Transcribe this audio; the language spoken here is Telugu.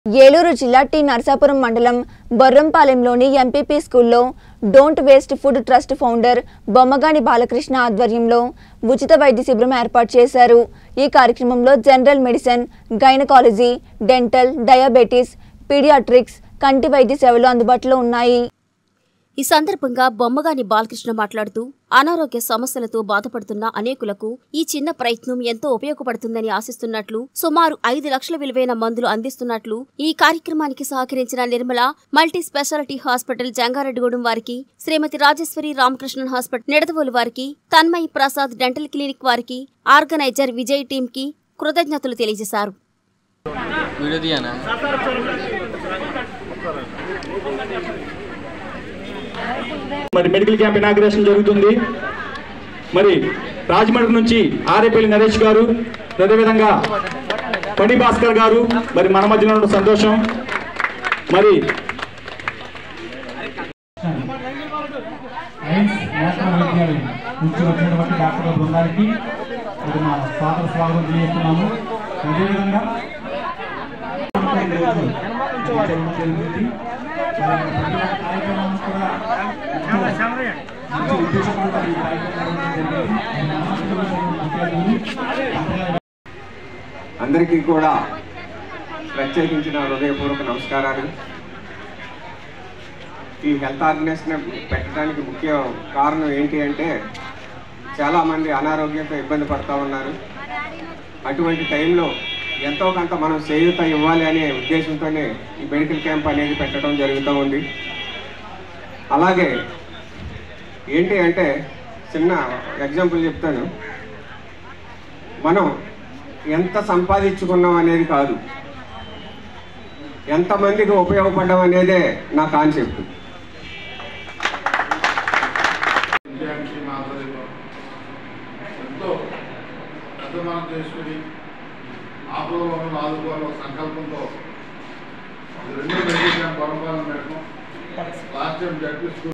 ఏలూరు జిల్లా టి నరసాపురం మండలం బొర్రంపాలెంలోని ఎంపీపీ స్కూల్లో don't waste food trust founder Bommagani Balakrishna ఆధ్వర్యంలో ఉచిత వైద్య శిబిరం ఏర్పాటు చేశారు ఈ కార్యక్రమంలో general medicine gynaecology dental diabetes paediatrics కంటి వైద్య సేవలు అందుబాటులో ఉన్నాయి ఈ సందర్భంగా బొమ్మగాని బాలకృష్ణ మాట్లాడుతూ అనారోగ్య సమస్యలతో బాధపడుతున్న అనేకులకు ఈ చిన్న ప్రయత్నం ఎంతో ఉపయోగపడుతుందని ఆశిస్తున్నట్లు సుమారు ఐదు లక్షల విలువైన మందులు అందిస్తున్నట్లు ఈ కార్యక్రమానికి సహకరించిన Nirmala multi speciality hospital Jangareddygudem వారికి శ్రీమతి రాజేశ్వరి రామకృష్ణన్ హాస్పిటల్ నిడదవోలు వారికి తన్మయ్ ప్రసాద్ డెంటల్ క్లినిక్ వారికి ఆర్గనైజర్ విజయ్ టీం కి కృతజ్ఞతలు తెలియజేశారు వీడియో తీయనా మరి మెడికల్ క్యాంప్ ఇనాగ్రేషన్ జరుగుతుంది మరి రాజమండ్రి నుంచి ఆరేపల్లి నరేష్ గారు అదేవిధంగా పడి భాస్కర్ గారు మరి మన మధ్యలో ఉన్న సంతోషం మరి ఎయిమ్స్ నేషనల్ వైద్యాలయం నుంచి వచ్చినటువంటి డాక్టర్ల బృందానికి ఇది మా స్వాగత స్వాగతం తెలియజేస్తున్నాము అదేవిధంగా ఈరోజు జరగడం జరుగుతుంది. మరి ప్రతి ఒక్క కార్యక్రమాన్ని కూడా మంచి ఉద్దేశంతో ఈ కార్యక్రమం జరిగింది. విద్యార్థులు అందరికీ కూడా ప్రత్యేకించిన హృదయపూర్వక నమస్కారాలు ఈ హెల్త్ ఆర్గనైజేషన్ పెట్టడానికి ముఖ్య కారణం ఏంటి అంటే చాలామంది అనారోగ్యంతో ఇబ్బంది పడుతూ ఉన్నారు అటువంటి టైంలో ఎంతో కొంత మనం చేయూత ఇవ్వాలి అనే ఉద్దేశంతోనే ఈ మెడికల్ క్యాంప్ అనేది పెట్టడం జరుగుతూ ఉంది అలాగే ఏంటి అంటే చిన్న ఎగ్జాంపుల్ చెప్తాను మనం ఎంత సంపాదించుకున్నాం అనేది కాదు ఎంతమందికి ఉపయోగపడడం అనేదే నా కాన్సెప్ట్ విజయానికి మా ఆధ్వర్యంలో ఎంతో పెద్దమానం చేసుకుని ఆపదలను ఆదుకోవాలని ఒక సంకల్పంతో ఇది రెండో మెడికల్ క్యాంప్ పరంపర మేరకు లాస్ట్ టైం జడ్పీ స్కూల్